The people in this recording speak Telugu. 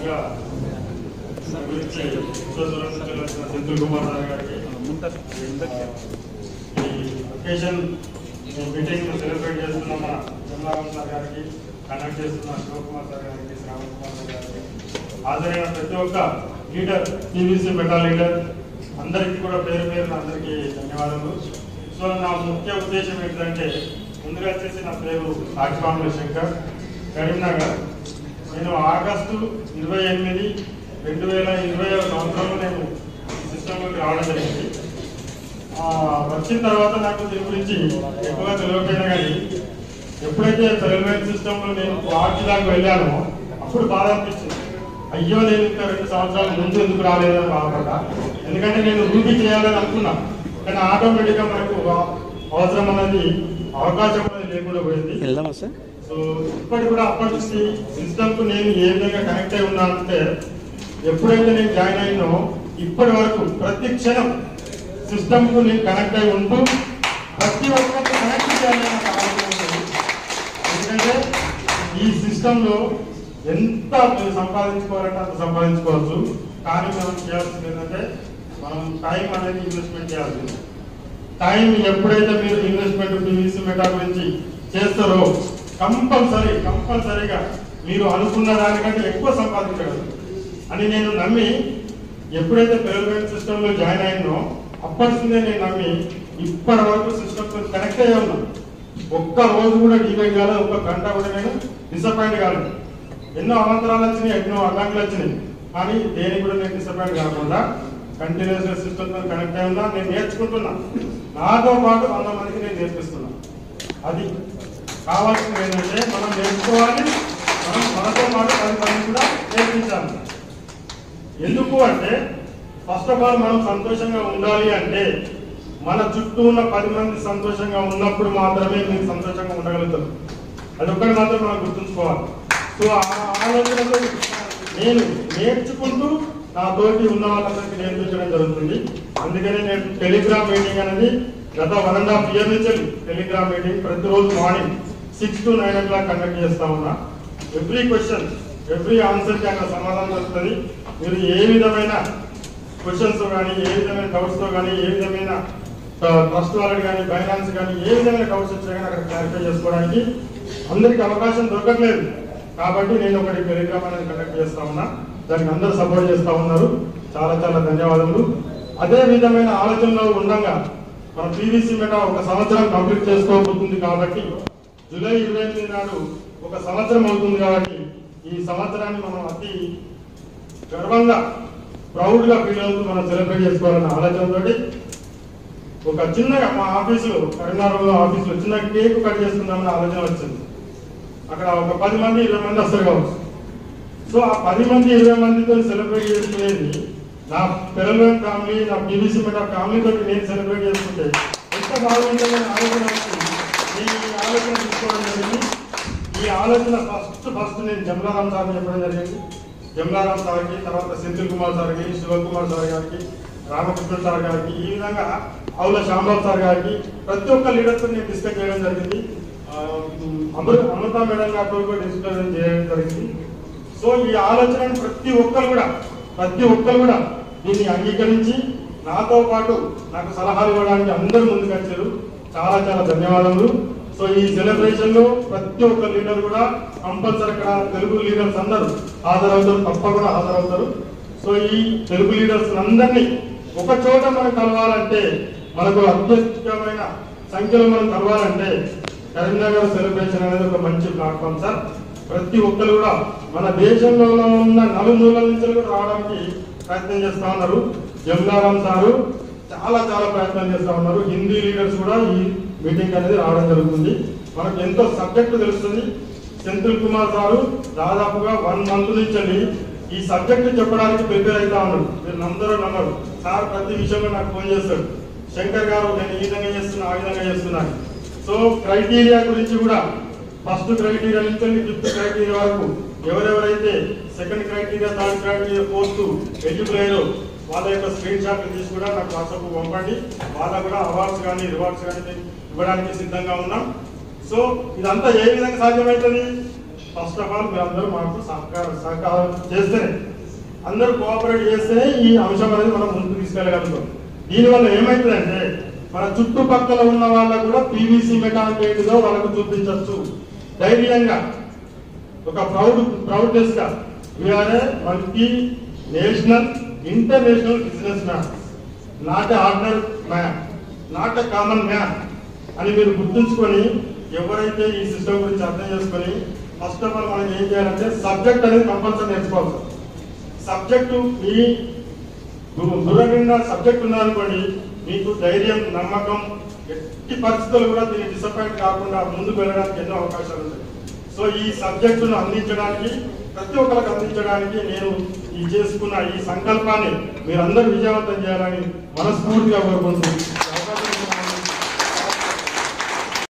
ముందుగా నా గురించి ఉత్తరదూరం నుంచి వచ్చిన సెంథిల్ కుమార్ సార్ గారికి ఈ అకేషన్ మీటింగ్ సెలబ్రేట్ చేస్తున్న మన చంద్రబాబు సార్ గారికి కండక్ట్ చేస్తున్న శివకుమార్ సార్ గారికి శ్రావణ్ కుమార్ సార్ గారికి హాజరైన ప్రతి ఒక్క లీడర్ టీవీసీ మెటా లీడర్ అందరికీ కూడా పేరు పేరున అందరికీ ధన్యవాదాలు సో నా ముఖ్య ఉద్దేశం ఏంటంటే ముందుగా వచ్చేసి నా పేరు సాక్షిపాముల శంకర్ కరీంనగర్ నేను ఆగస్టు ఇరవై ఎనిమిది రెండు వేల ఇరవై సంవత్సరంలో నేను ఈ సిస్టంలోకి రావడం జరిగింది ఆ, వచ్చిన తర్వాత నాకు దీని గురించి ఎక్కువగా తెలియకపోయినా కానీ ఎప్పుడైతే రైల్వే సిస్టమ్ లో నేను వార్డు దాకా వెళ్ళానో అప్పుడు బాధ అనిపించింది అయ్యో నేను ఇంకా రెండు సంవత్సరాల ముందు ఎందుకు రాలేదని బాధపడ్డా ఎందుకంటే నేను రూపీ చేయాలని అనుకున్నా కానీ ఆటోమేటిక్ గా మనకు ఆ- అవసరం అనేది అవకాశం అనేది లేకుండా పోయింది వెళ్దామా సార్ సో ఇప్పటి కూడా అప్పటి నుంచి సిస్టమ్ కు నేను ఏ విధంగా కనెక్ట్ అయి ఉన్నానంటే ఎప్పుడైతే నేను జాయిన్ అయినో ఇప్పటి వరకు ప్రతి క్షణం సిస్టమ్ కు నేను కనెక్ట్ అయి ఉంటూ ప్రతి ఒక్కరికి కనెక్ట్ చేయాలని నాకు ఆలోచన ఉంది. ఎందుకంటే ఈ సిస్టమ్ లో ఎంత మీరు సంపాదించుకోవాలంటే అంత సంపాదించుకోవచ్చు కానీ మనం చేయాల్సింది ఏంటంటే మనం టైం అనేది ఇన్వెస్ట్మెంట్ చేయాల్సింది టైం ఎప్పుడైతే మీరు ఇన్వెస్ట్మెంట్ పీవీసీ మెటా గురించి చేస్తారో కంపల్సరీ కంపల్సరీగా మీరు అనుకున్న దానికంటే ఎక్కువ సంపాదించగలరు అని నేను నమ్మి ఎప్పుడైతే పేమెంట్ సిస్టమ్ లో జాయిన్ అయినో అప్పటి నుండే నేను నమ్మి ఇప్పటి వరకు సిస్టమ్ తో కనెక్ట్ అయ్యే ఉన్నాను ఒక్క రోజు కూడా డివైడ్ కాలేదు ఒక్క గంట కూడా నేను డిసప్పాయింట్ కాలేదు ఎన్నో అవంతరాలు వచ్చినాయి ఎన్నో అడ్డంకులు వచ్చినాయి కానీ దేనికి కూడా నేను డిసప్పాయింట్ కాకుండా కంటిన్యూస్ గా సిస్టమ్ తో కనెక్ట్ అయి ఉన్నా నేను నేర్చుకుంటున్నా నాతో పాటు వంద మందికి నేను నేర్పిస్తున్నా అది కావాల్సింది ఏంటంటే మనం నేర్చుకోవాలి మనం మనతో పాటు పది మంది కూడా నేర్పించాలి ఎందుకు అంటే ఫస్ట్ ఆఫ్ ఆల్ మనం సంతోషంగా ఉండాలి అంటే మన చుట్టూ ఉన్న పది మంది సంతోషంగా ఉన్నప్పుడు మాత్రమే మీరు సంతోషంగా ఉండగలుగుతారు అది ఒక్కటి మాత్రం మనం గుర్తుంచుకోవాలి సో ఆ ఆలోచనతో నేను నేర్చుకుంటూ నా తోటి ఉన్న వాళ్ళందరికీ నేర్పించడం జరుగుతుంది అందుకనే నేను టెలిగ్రామ్ మీటింగ్ అనేది గత వన్ అండ్ హాఫ్ ఇయర్ నుంచి టెలిగ్రామ్ మీటింగ్ ప్రతిరోజు morning six to nine o'clock conduct చేస్తా ఉన్నా ఎవ్రీ క్వశ్చన్ ఎవ్రీ ఆన్సర్ కి అక్కడ సమాధానం వస్తుంది మీరు ఏ విధమైన క్వశ్చన్స్ కానీ ఏ విధమైన డౌట్స్ తో కానీ ఏ విధమైన ట్రస్ట్ వాళ్ళకి కానీ ఫైనాన్స్ కానీ ఏ విధమైన డౌట్స్ వచ్చినా కానీ అక్కడ క్లారిఫై చేసుకోవడానికి అందరికి అవకాశం దొరకట్లేదు కాబట్టి నేను ఒకటి టెలిగ్రామ్ అనేది కండక్ట్ చేస్తా ఉన్నా దానికి అందరూ సపోర్ట్ చేస్తా ఉన్నారు చాలా చాలా ధన్యవాదములు అదే విధమైన ఆలోచనలో ఉండగా మన పీవీసీ మెటా ఒక సంవత్సరం కంప్లీట్ చేసుకోబోతుంది కాబట్టి జూలై ఇరవై ఎనిమిది నాడు ఒక సంవత్సరం అవుతుంది కాబట్టి ఈ సంవత్సరాన్ని మనం అతి గర్వంగా ప్రౌడ్ గా ఫీల్ అవుతూ మనం సెలబ్రేట్ చేసుకోవాలన్న ఆలోచనతోటి ఒక చిన్నగా మా ఆఫీసులో కరీంనగర్ ఆఫీసులో చిన్న కేక్ కట్ చేసుకుందామన్న ఆలోచన వచ్చింది అక్కడ ఒక పది మంది ఇరవై మంది వస్తారు కావచ్చు సో ఆ పది మంది ఇరవై మందితో సెలబ్రేట్ చేసుకునేది నా పిల్లల ఫ్యామిలీ నా పీవీసీ మెటా ఫ్యామిలీ తోటి నేను సెలబ్రేట్ చేసుకుంటే ఎంత బాగుంటుందని ఆలోచన వచ్చింది నేను ఈ ఆలోచన తీసుకోవడం జరిగింది ఈ ఆలోచన ఫస్ట్ ఫస్ట్ నేను జమలారాం సార్ చెప్పడం జరిగింది జమలారాం సార్కి తర్వాత సెంథిల్ కుమార్ సార్కి శివకుమార్ సార్ గారికి రామకృష్ణ సార్ గారికి ఈ విధంగా అవుల శ్యాంబాబు సార్ గారికి ప్రతి ఒక్క లీడర్తో నేను డిస్కస్ చేయడం జరిగింది ఆ, అమృత అమృత మేడం గారితో కూడా డిస్కస్ చేయడం జరిగింది సో ఈ ఆలోచనను ప్రతి ఒక్కరు కూడా ప్రతి ఒక్కరు కూడా దీన్ని అంగీకరించి నాతో పాటు నాకు సలహాలు ఇవ్వడానికి అందరూ ముందుకు వచ్చారు చాలా చాలా ధన్యవాదములు సో ఈ సెలబ్రేషన్ లో ప్రతి ఒక్క లీడర్ కూడా కంపల్సరీ ఇక్కడ తెలుగు లీడర్స్ అందరూ హాజరవుతారు తప్పకుండా హాజరవుతారు సో ఈ తెలుగు లీడర్స్ అందరినీ ఒక చోట మనం కలవాలంటే మనకు అత్యధికమైన సంఖ్యలో మనం కలవాలంటే కరీంనగర్ సెలబ్రేషన్ అనేది ఒక మంచి ప్లాట్ఫామ్ సార్ ప్రతి ఒక్కరు కూడా మన దేశంలో ఉన్న నలుమూలల నుంచి కూడా రావడానికి ప్రయత్నం చేస్తా ఉన్నారు జమలారాం సారు చాలా చాలా ప్రయత్నం చేస్తా ఉన్నారు హిందీ లీడర్స్ కూడా ఈ మీటింగ్ అనేది రావడం జరుగుతుంది మనకు ఎంతో సబ్జెక్ట్ తెలుస్తుంది సెంథిల్ కుమార్ సారు దాదాపుగా వన్ మంత్ నుంచి ఈ సబ్జెక్ట్ చెప్పడానికి ప్రిపేర్ అవుతా ఉన్నాడు మీరు అందరూ నమ్మరు సార్ ప్రతి విషయంలో నాకు ఫోన్ చేస్తాడు శంకర్ గారు నేను ఈ విధంగా చేస్తున్నా ఆ విధంగా చేస్తున్నాను సో క్రైటీరియా గురించి కూడా ఫస్ట్ క్రైటీరియా నుంచి ఫిఫ్త్ క్రైటీరియా వరకు ఎవరెవరైతే second criteria third criteria fourth eligible అయ్యారో వాళ్ళ యొక్క స్క్రీన్ షాట్లు తీసి కూడా నాకు వాట్సాప్ పంపండి వాళ్ళకు కూడా అవార్డ్స్ కానీ రివార్డ్స్ కానీ మేము ఇవ్వడానికి సిద్ధంగా ఉన్నాం సో ఇదంతా ఏ విధంగా సాధ్యమవుతుంది ఫస్ట్ ఆఫ్ ఆల్ మీరందరూ మాకు సహకారం సహకారం చేస్తేనే అందరూ కోఆపరేట్ చేస్తేనే ఈ అంశం అనేది మనం ముందుకు తీసుకెళ్ళగలుగుతాం దీనివల్ల ఏమైతుందంటే మన చుట్టుపక్కల ఉన్న వాళ్ళకు కూడా పీవీసీ మెకానిక్ ఏంటిదో వాళ్ళకు చూపించవచ్చు ధైర్యంగా ఒక ప్రౌడ్ ప్రౌడ్నెస్ గా we are multi national international business man not ordinary man not a common man అని మీరు గుర్తుంచుకొని ఎవరైతే ఈ సిస్టమ్ గురించి అర్థం చేసుకొని ఫస్ట్ ఆఫ్ ఆల్ మనం ఏం చేయాలంటే సబ్జెక్ట్ అనేది కంపల్సరీ నేర్చుకోవాలి సబ్జెక్టు మీ బుర్ర నిండా సబ్జెక్ట్ ఉందనుకోండి మీకు ధైర్యం నమ్మకం ఎట్టి పరిస్థితులు కూడా దీన్ని డిసప్పాయింట్ కాకుండా ముందుకు వెళ్ళడానికి ఎన్నో అవకాశాలు ఉంటాయి సో ఈ సబ్జెక్టును అందించడానికి ప్రతి ఒక్కరికి అందించడానికి నేను ఈ చేసుకున్న ఈ సంకల్పాన్ని మీరందరూ విజయవంతం చేయాలని మనస్ఫూర్తిగా కోరుకుంటున్నాను